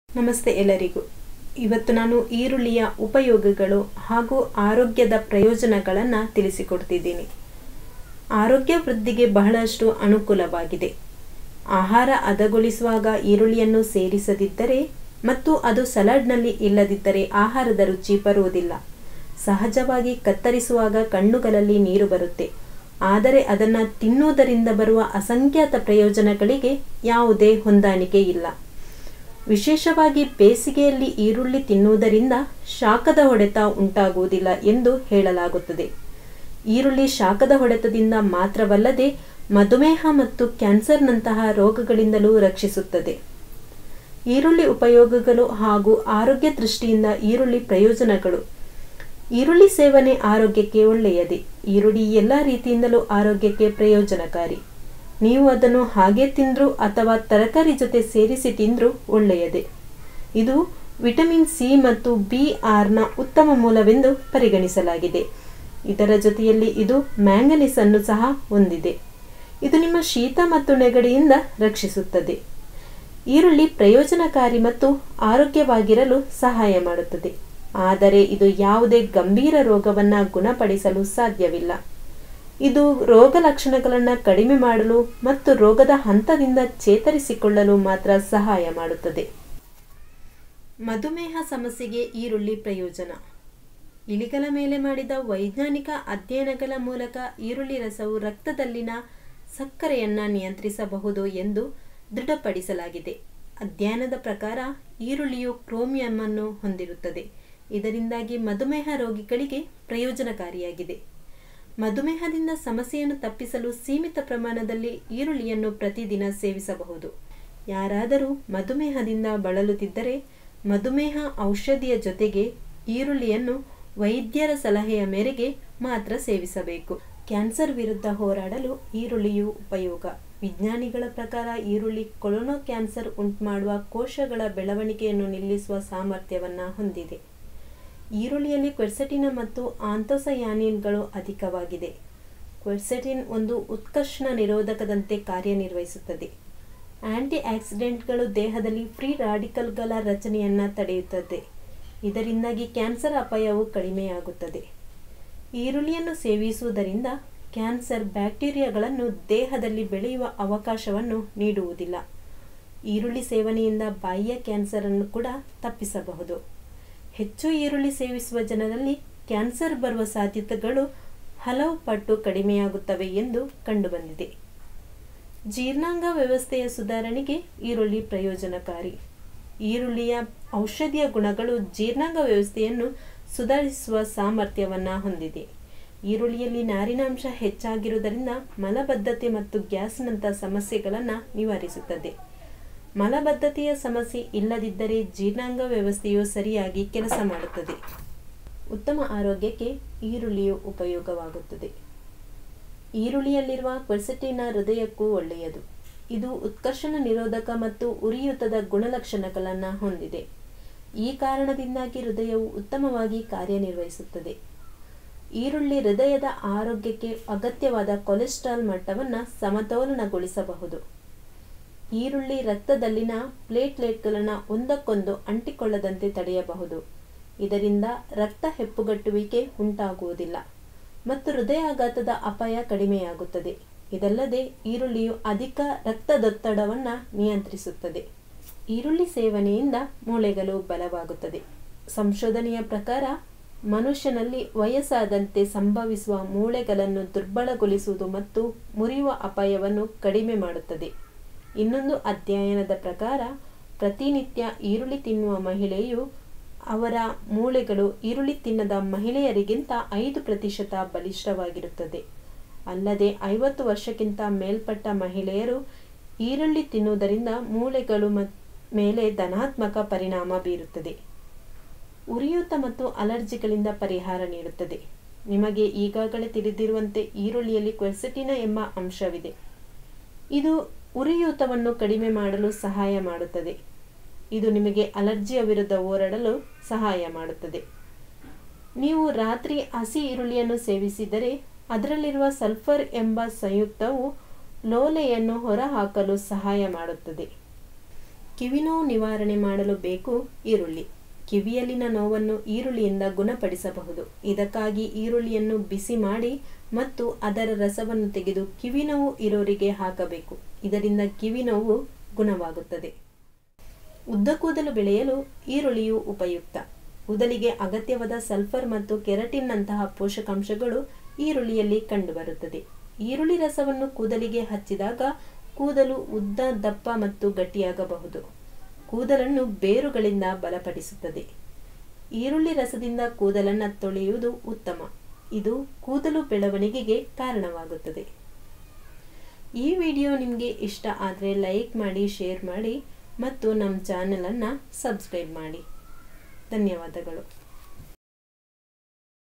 ನಮಸ್ತೆ ಎಲ್ಲರಿಗೂ ಇವತ್ತು ನಾನು ಈರುಳ್ಳಿಯ ಉಪಯೋಗಗಳು ಹಾಗೂ ಆರೋಗ್ಯದ ಪ್ರಯೋಜನಗಳನ್ನು ತಿಳಿಸಿಕೊಡ್ತಿದ್ದೀನಿ ಆರೋಗ್ಯ ವೃದ್ಧಿಗೆ ಬಹಳಷ್ಟು ಅನುಕೂಲವಾಗಿದೆ ಆಹಾರ ಹದಗೊಳಿಸುವಾಗ ಈರುಳ್ಳಿಯನ್ನು ಸೇರಿಸದಿದ್ದರೆ ಮತ್ತು ಅದು ಸಲಾಡ್ನಲ್ಲಿ ಇಲ್ಲದಿದ್ದರೆ ಆಹಾರದ ರುಚಿ ಬರುವುದಿಲ್ಲ ಸಹಜವಾಗಿ ಕತ್ತರಿಸುವಾಗ ಕಣ್ಣುಗಳಲ್ಲಿ ನೀರು ಬರುತ್ತೆ ಆದರೆ ಅದನ್ನು ತಿನ್ನುವುದರಿಂದ ಬರುವ ಅಸಂಖ್ಯಾತ ಪ್ರಯೋಜನಗಳಿಗೆ ಯಾವುದೇ ಹೊಂದಾಣಿಕೆ ಇಲ್ಲ ವಿಶೇಷವಾಗಿ ಬೇಸಿಗೆಯಲ್ಲಿ ಈರುಳ್ಳಿ ತಿನ್ನುವುದರಿಂದ ಶಾಖದ ಹೊಡೆತ ಉಂಟಾಗುವುದಿಲ್ಲ ಎಂದು ಹೇಳಲಾಗುತ್ತದೆ ಈರುಳ್ಳಿ ಶಾಖದ ಹೊಡೆತದಿಂದ ಮಾತ್ರವಲ್ಲದೆ ಮಧುಮೇಹ ಮತ್ತು ಕ್ಯಾನ್ಸರ್ನಂತಹ ರೋಗಗಳಿಂದಲೂ ರಕ್ಷಿಸುತ್ತದೆ ಈರುಳ್ಳಿ ಉಪಯೋಗಗಳು ಹಾಗೂ ಆರೋಗ್ಯ ದೃಷ್ಟಿಯಿಂದ ಈರುಳ್ಳಿ ಪ್ರಯೋಜನಗಳು ಈರುಳ್ಳಿ ಸೇವನೆ ಆರೋಗ್ಯಕ್ಕೆ ಒಳ್ಳೆಯದೇ ಈರುಳ್ಳಿ ಎಲ್ಲ ರೀತಿಯಿಂದಲೂ ಆರೋಗ್ಯಕ್ಕೆ ಪ್ರಯೋಜನಕಾರಿ ನೀವು ಅದನ್ನು ಹಾಗೆ ತಿಂದರೂ ಅಥವಾ ತರಕಾರಿ ಜೊತೆ ಸೇರಿಸಿ ತಿಂದರೂ ಒಳ್ಳೆಯದೇ ಇದು ವಿಟಮಿನ್ ಸಿ ಮತ್ತು ಬಿ ಆರ್ನ ಉತ್ತಮ ಮೂಲವೆಂದು ಪರಿಗಣಿಸಲಾಗಿದೆ ಇದರ ಜೊತೆಯಲ್ಲಿ ಇದು ಮ್ಯಾಂಗನೀಸ್ ಅನ್ನು ಸಹ ಹೊಂದಿದೆ ಇದು ನಿಮ್ಮ ಶೀತ ಮತ್ತು ನೆಗಡಿಯಿಂದ ರಕ್ಷಿಸುತ್ತದೆ ಈರುಳ್ಳಿ ಪ್ರಯೋಜನಕಾರಿ ಮತ್ತು ಆರೋಗ್ಯವಾಗಿರಲು ಸಹಾಯ ಮಾಡುತ್ತದೆ ಆದರೆ ಇದು ಯಾವುದೇ ಗಂಭೀರ ರೋಗವನ್ನು ಗುಣಪಡಿಸಲು ಸಾಧ್ಯವಿಲ್ಲ ಇದು ರೋಗ ಲಕ್ಷಣಗಳನ್ನು ಕಡಿಮೆ ಮಾಡಲು ಮತ್ತು ರೋಗದ ಹಂತದಿಂದ ಚೇತರಿಸಿಕೊಳ್ಳಲು ಮಾತ್ರ ಸಹಾಯ ಮಾಡುತ್ತದೆ ಮಧುಮೇಹ ಸಮಸ್ಯೆಗೆ ಈರುಳ್ಳಿ ಪ್ರಯೋಜನ ಇಲಿಗಳ ಮೇಲೆ ಮಾಡಿದ ವೈಜ್ಞಾನಿಕ ಅಧ್ಯಯನಗಳ ಮೂಲಕ ಈರುಳ್ಳಿ ರಸವು ರಕ್ತದಲ್ಲಿನ ಸಕ್ಕರೆಯನ್ನು ನಿಯಂತ್ರಿಸಬಹುದು ಎಂದು ದೃಢಪಡಿಸಲಾಗಿದೆ ಅಧ್ಯಯನದ ಪ್ರಕಾರ ಈರುಳ್ಳಿಯು ಕ್ರೋಮಿಯಂ ಅನ್ನು ಹೊಂದಿರುತ್ತದೆ ಇದರಿಂದಾಗಿ ಮಧುಮೇಹ ರೋಗಿಗಳಿಗೆ ಪ್ರಯೋಜನಕಾರಿಯಾಗಿದೆ ಮಧುಮೇಹದಿಂದ ಸಮಸ್ಯೆಯನ್ನು ತಪ್ಪಿಸಲು ಸೀಮಿತ ಪ್ರಮಾಣದಲ್ಲಿ ಈರುಳ್ಳಿಯನ್ನು ಪ್ರತಿದಿನ ಸೇವಿಸಬಹುದು ಯಾರಾದರೂ ಮಧುಮೇಹದಿಂದ ಬಳಲುತ್ತಿದ್ದರೆ ಮಧುಮೇಹ ಔಷಧಿಯ ಜೊತೆಗೆ ಈರುಳ್ಳಿಯನ್ನು ವೈದ್ಯರ ಸಲಹೆಯ ಮೇರೆಗೆ ಮಾತ್ರ ಸೇವಿಸಬೇಕು ಕ್ಯಾನ್ಸರ್ ವಿರುದ್ಧ ಹೋರಾಡಲು ಈರುಳ್ಳಿಯು ಉಪಯೋಗ ವಿಜ್ಞಾನಿಗಳ ಪ್ರಕಾರ ಈರುಳ್ಳಿ ಕೊಲೊನೋ ಕ್ಯಾನ್ಸರ್ ಉಂಟುಮಾಡುವ ಕೋಶಗಳ ಬೆಳವಣಿಗೆಯನ್ನು ನಿಲ್ಲಿಸುವ ಸಾಮರ್ಥ್ಯವನ್ನು ಹೊಂದಿದೆ ಈರುಳ್ಳಿಯಲ್ಲಿ ಕ್ವೆರ್ಸೆಟಿನ ಮತ್ತು ಆಂಥೋಸಯಾನಿನ್ಗಳು ಅಧಿಕವಾಗಿದೆ ಕ್ವೆರ್ಸೆಟಿನ್ ಒಂದು ಉತ್ಕರ್ಷಣ ನಿರೋಧಕದಂತೆ ಕಾರ್ಯನಿರ್ವಹಿಸುತ್ತದೆ ಆಂಟಿ ಆಕ್ಸಿಡೆಂಟ್ಗಳು ದೇಹದಲ್ಲಿ ಫ್ರೀ ರಾಡಿಕಲ್ಗಳ ರಚನೆಯನ್ನು ತಡೆಯುತ್ತದೆ ಇದರಿಂದಾಗಿ ಕ್ಯಾನ್ಸರ್ ಅಪಾಯವು ಕಡಿಮೆಯಾಗುತ್ತದೆ ಈರುಳ್ಳಿಯನ್ನು ಸೇವಿಸುವುದರಿಂದ ಕ್ಯಾನ್ಸರ್ ಬ್ಯಾಕ್ಟೀರಿಯಾಗಳನ್ನು ದೇಹದಲ್ಲಿ ಬೆಳೆಯುವ ಅವಕಾಶವನ್ನು ನೀಡುವುದಿಲ್ಲ ಈರುಳ್ಳಿ ಸೇವನೆಯಿಂದ ಬಾಯಿಯ ಕ್ಯಾನ್ಸರನ್ನು ಕೂಡ ತಪ್ಪಿಸಬಹುದು ಹೆಚ್ಚು ಈರುಳ್ಳಿ ಸೇವಿಸುವ ಜನರಲ್ಲಿ ಕ್ಯಾನ್ಸರ್ ಬರುವ ಸಾಧ್ಯತೆಗಳು ಹಲವು ಪಟ್ಟು ಕಡಿಮೆಯಾಗುತ್ತವೆ ಎಂದು ಕಂಡುಬಂದಿದೆ ಜೀರ್ಣಾಂಗ ವ್ಯವಸ್ಥೆಯ ಸುಧಾರಣೆಗೆ ಈರುಳ್ಳಿ ಪ್ರಯೋಜನಕಾರಿ ಈರುಳ್ಳಿಯ ಔಷಧಿಯ ಗುಣಗಳು ಜೀರ್ಣಾಂಗ ವ್ಯವಸ್ಥೆಯನ್ನು ಸುಧಾರಿಸುವ ಸಾಮರ್ಥ್ಯವನ್ನು ಹೊಂದಿದೆ ಈರುಳ್ಳಿಯಲ್ಲಿ ನಾರಿನಾಂಶ ಹೆಚ್ಚಾಗಿರುವುದರಿಂದ ಮಲಬದ್ಧತೆ ಮತ್ತು ಗ್ಯಾಸ್ನಂಥ ಸಮಸ್ಯೆಗಳನ್ನು ನಿವಾರಿಸುತ್ತದೆ ಮಲಬದ್ಧತೆಯ ಸಮಸ್ಯೆ ಇಲ್ಲದಿದ್ದರೆ ಜೀರ್ಣಾಂಗ ವ್ಯವಸ್ಥೆಯು ಸರಿಯಾಗಿ ಕೆಲಸ ಮಾಡುತ್ತದೆ ಉತ್ತಮ ಆರೋಗ್ಯಕ್ಕೆ ಈರುಳ್ಳಿಯು ಉಪಯೋಗವಾಗುತ್ತದೆ ಈರುಳ್ಳಿಯಲ್ಲಿರುವ ಕ್ವೆರ್ಸೆಟಿನ ಹೃದಯಕ್ಕೂ ಒಳ್ಳೆಯದು ಇದು ಉತ್ಕರ್ಷಣ ನಿರೋಧಕ ಮತ್ತು ಉರಿಯೂತದ ಗುಣಲಕ್ಷಣಗಳನ್ನು ಹೊಂದಿದೆ ಈ ಕಾರಣದಿಂದಾಗಿ ಹೃದಯವು ಉತ್ತಮವಾಗಿ ಕಾರ್ಯನಿರ್ವಹಿಸುತ್ತದೆ ಈರುಳ್ಳಿ ಹೃದಯದ ಆರೋಗ್ಯಕ್ಕೆ ಅಗತ್ಯವಾದ ಕೊಲೆಸ್ಟ್ರಾಲ್ ಮಟ್ಟವನ್ನು ಸಮತೋಲನಗೊಳಿಸಬಹುದು ಈರುಳ್ಳಿ ರಕ್ತದಲ್ಲಿನ ಪ್ಲೇಟ್ಲೆಟ್ಗಳನ್ನು ಒಂದಕ್ಕೊಂದು ಅಂಟಿಕೊಳ್ಳದಂತೆ ತಡೆಯಬಹುದು ಇದರಿಂದ ರಕ್ತ ಹೆಪ್ಪುಗಟ್ಟುವಿಕೆ ಉಂಟಾಗುವುದಿಲ್ಲ ಮತ್ತು ಹೃದಯಾಘಾತದ ಅಪಾಯ ಕಡಿಮೆಯಾಗುತ್ತದೆ ಇದಲ್ಲದೆ ಈರುಳ್ಳಿಯು ಅಧಿಕ ರಕ್ತದೊತ್ತಡವನ್ನು ನಿಯಂತ್ರಿಸುತ್ತದೆ ಈರುಳ್ಳಿ ಸೇವನೆಯಿಂದ ಮೂಳೆಗಳು ಬಲವಾಗುತ್ತದೆ ಸಂಶೋಧನೆಯ ಪ್ರಕಾರ ಮನುಷ್ಯನಲ್ಲಿ ವಯಸ್ಸಾದಂತೆ ಸಂಭವಿಸುವ ಮೂಳೆಗಳನ್ನು ದುರ್ಬಲಗೊಳಿಸುವುದು ಮತ್ತು ಮುರಿಯುವ ಅಪಾಯವನ್ನು ಕಡಿಮೆ ಮಾಡುತ್ತದೆ ಇನ್ನೊಂದು ಅಧ್ಯಯನದ ಪ್ರಕಾರ ಪ್ರತಿನಿತ್ಯ ಈರುಳ್ಳಿ ತಿನ್ನುವ ಮಹಿಳೆಯು ಅವರ ಮೂಳೆಗಳು ಈರುಳ್ಳಿ ತಿನ್ನದ ಮಹಿಳೆಯರಿಗಿಂತ ಐದು ಪ್ರತಿಶತ ಬಲಿಷ್ಠವಾಗಿರುತ್ತದೆ ಅಲ್ಲದೆ ಐವತ್ತು ವರ್ಷಕ್ಕಿಂತ ಮೇಲ್ಪಟ್ಟ ಮಹಿಳೆಯರು ಈರುಳ್ಳಿ ತಿನ್ನುವುದರಿಂದ ಮೂಳೆಗಳು ಮೇಲೆ ಧನಾತ್ಮಕ ಪರಿಣಾಮ ಬೀರುತ್ತದೆ ಉರಿಯೂತ ಮತ್ತು ಅಲರ್ಜಿಗಳಿಂದ ಪರಿಹಾರ ನೀಡುತ್ತದೆ ನಿಮಗೆ ಈಗಾಗಲೇ ತಿಳಿದಿರುವಂತೆ ಈರುಳ್ಳಿಯಲ್ಲಿ ಕ್ವೆರ್ಸೆಟಿನ ಎಂಬ ಅಂಶವಿದೆ ಇದು ಉರಿಯೂತವನ್ನು ಕಡಿಮೆ ಮಾಡಲು ಸಹಾಯ ಮಾಡುತ್ತದೆ ಇದು ನಿಮಗೆ ಅಲರ್ಜಿಯ ವಿರುದ್ಧ ಹೋರಾಡಲು ಸಹಾಯ ಮಾಡುತ್ತದೆ ನೀವು ರಾತ್ರಿ ಹಸಿ ಈರುಳ್ಳಿಯನ್ನು ಸೇವಿಸಿದರೆ ಅದರಲ್ಲಿರುವ ಸಲ್ಫರ್ ಎಂಬ ಸಂಯುಕ್ತವು ಲೋಲೆಯನ್ನು ಹೊರಹಾಕಲು ಸಹಾಯ ಮಾಡುತ್ತದೆ ಕಿವಿನೋವು ನಿವಾರಣೆ ಮಾಡಲು ಬೇಕು ಈರುಳ್ಳಿ ಕಿವಿಯಲ್ಲಿನ ನೋವನ್ನು ಈರುಳ್ಳಿಯಿಂದ ಗುಣಪಡಿಸಬಹುದು ಇದಕ್ಕಾಗಿ ಈರುಳ್ಳಿಯನ್ನು ಬಿಸಿ ಮಾಡಿ ಮತ್ತು ಅದರ ರಸವನ್ನು ತೆಗೆದು ಕಿವಿನೋವು ಇರೋರಿಗೆ ಹಾಕಬೇಕು ಇದರಿಂದ ಕಿವಿನೋವು ಗುಣವಾಗುತ್ತದೆ ಉದ್ದ ಕೂದಲು ಬೆಳೆಯಲು ಈರುಳ್ಳಿಯು ಉಪಯುಕ್ತ ಕೂದಲಿಗೆ ಅಗತ್ಯವಾದ ಸಲ್ಫರ್ ಮತ್ತು ಕೆರಟಿನ್ನಂತಹ ಪೋಷಕಾಂಶಗಳು ಈರುಳ್ಳಿಯಲ್ಲಿ ಕಂಡುಬರುತ್ತದೆ ಈರುಳ್ಳಿ ರಸವನ್ನು ಕೂದಲಿಗೆ ಹಚ್ಚಿದಾಗ ಕೂದಲು ಉದ್ದ ದಪ್ಪ ಮತ್ತು ಗಟ್ಟಿಯಾಗಬಹುದು ಕೂದಲನ್ನು ಬೇರುಗಳಿಂದ ಬಲಪಡಿಸುತ್ತದೆ ಈರುಳ್ಳಿ ರಸದಿಂದ ಕೂದಲನ್ನು ತೊಳೆಯುವುದು ಉತ್ತಮ ಇದು ಕೂದಲು ಬೆಳವಣಿಗೆಗೆ ಕಾರಣವಾಗುತ್ತದೆ ಈ ವಿಡಿಯೋ ನಿಮಗೆ ಇಷ್ಟ ಆದರೆ ಲೈಕ್ ಮಾಡಿ ಶೇರ್ ಮಾಡಿ ಮತ್ತು ನಮ್ಮ ಚಾನಲನ್ನು ಸಬ್ಸ್ಕ್ರೈಬ್ ಮಾಡಿ ಧನ್ಯವಾದಗಳು